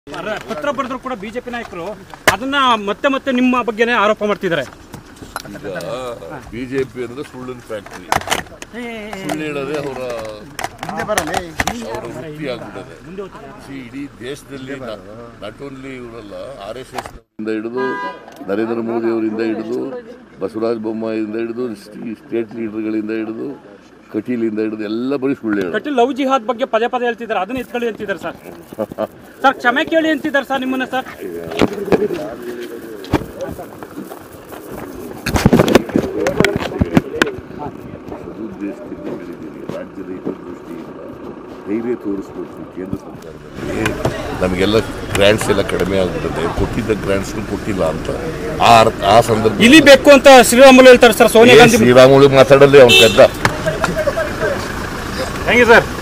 ಪತ್ರ ಬರೆದ್ರು ಕೂಡ ಬಿಜೆಪಿ ನಾಯಕರು ಅದನ್ನ ಮತ್ತೆ ಮತ್ತೆ ನಿಮ್ಮ ಬಗ್ಗೆನೇ ಆರೋಪ ಮಾಡ್ತಿದ್ದಾರೆ ಈಗ ಬಿಜೆಪಿ ಅಂದ್ರೆ ಸುಳ್ಳಿನ ಫ್ಯಾಕ್ಟ್ರಿ ಸುಳ್ಳು ಹೇಳೋದೇ ಅವರ ಅವರ ವೃತ್ತಿ ಆಗ್ಬಿಟ್ಟದೆ See, ಇಡೀ ದೇಶದಲ್ಲಿ ನಾಟ್ ಓನ್ಲಿ ಇವರಲ್ಲ ಆರ್ ಎಸ್ ಎಸ್ ಇಂದ ಹಿಡಿದು ನರೇಂದ್ರ ಮೋದಿ ಅವರಿಂದ ಹಿಡಿದು ಬಸವರಾಜ ಬೊಮ್ಮಾಯಿಯಿಂದ ಹಿಡಿದು ಸ್ಟೇಟ್ ಲೀಡರ್ಗಳಿಂದ ಹಿಡಿದು ಕಟೀಲಿಂದ ಹಿಡಿದು ಎಲ್ಲ ಬರೀ ಸುಳ್ಳು ಹೇಳೋದು ಕಟೀಲ್ ಲವ್ ಜಿಹಾದ್ ಬಗ್ಗೆ ಪದೇ ಪದೇ ಹೇಳ್ತಿದ್ದಾರೆ ಅದನ್ನ ಎತ್ಕೊಳ್ಳಿ ಅಂತಿದ್ದಾರೆ ಸರ್ ಸರ್ ಕ್ಷಮೆ ಕೇಳಿ ಅಂತಿದ್ದಾರೆ ಸರ್ ನಿಮ್ಮನ್ನ ಸರ್ ಸದುದ್ದೇಶದಿಂದ ಹೇಳಿದ್ದೀನಿ ರಾಜ್ಯದ ಹಿತದೃಷ್ಟಿಯಿಂದ ಧೈರ್ಯ ತೋರಿಸ್ಬೇಕು ಕೇಂದ್ರ ಸರ್ಕಾರದಲ್ಲಿ ನಮಗೆಲ್ಲ ಗ್ರ್ಯಾಂಡ್ಸ್ ಎಲ್ಲ ಕಡಿಮೆ ಆಗ್ಬಿಟ್ಟಿದೆ ಕೊಟ್ಟಿದ್ದ ಗ್ರ್ಯಾಂಡ್ಸ್ನು ಕೊಟ್ಟಿಲ್ಲ ಅಂತ ಆ ಅರ್ಥ- ಆ ಸಂದರ್ಭ ಇಲ್ಲಿ ಬೇಕು ಅಂತ ಶ್ರೀರಾಮುಲು ಹೇಳ್ತಾರೆ ಸರ್ ಸೋನಿಯಾ ಗಾಂಧಿ ಶ್ರೀರಾಮುಲು ಮಾತಾಡಲಿ ಅವ್ನ ಪೆದ್ದ ಥ್ಯಾಂಕ್ ಯು ಸರ್